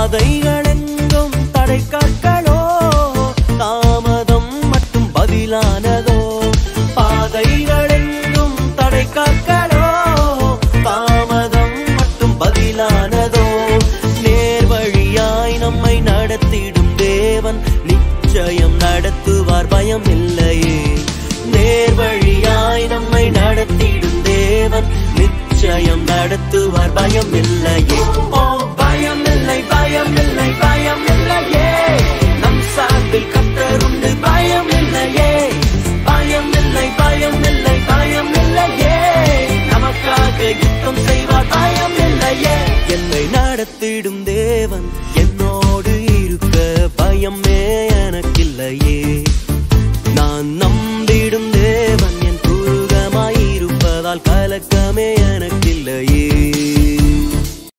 பாதைகளெங்கும் தடை கற்களோ தாமதம் மட்டும் பதிலானதோ பாதைகளெங்கும் தடை கற்களோ தாமதம் மட்டும் பதிலானதோ நேர் வழியாய் நம்மை நடத்திடும் தேவன் நிச்சயம் நடத்துவார் பயம் இல்லையே நேர் வழியாய் நம்மை நடத்திடும் தேவன் நிச்சயம் நடத்துவார் பயம் இல்லையே ஓ பயம் இல்லை பயம் இல்லை பயம் இல்லையே நம் சார்பில் கத்தர் உண்டு பயம் இல்லையே பயம் இல்லை பயம் இல்லை பயம் இல்லையே நமக்காக யுத்தம் செய்வார் பயம் இல்லையே என்னை நடத்திடும் தேவன் என்னோடு இருக்க பயமே எனக்கில்லையே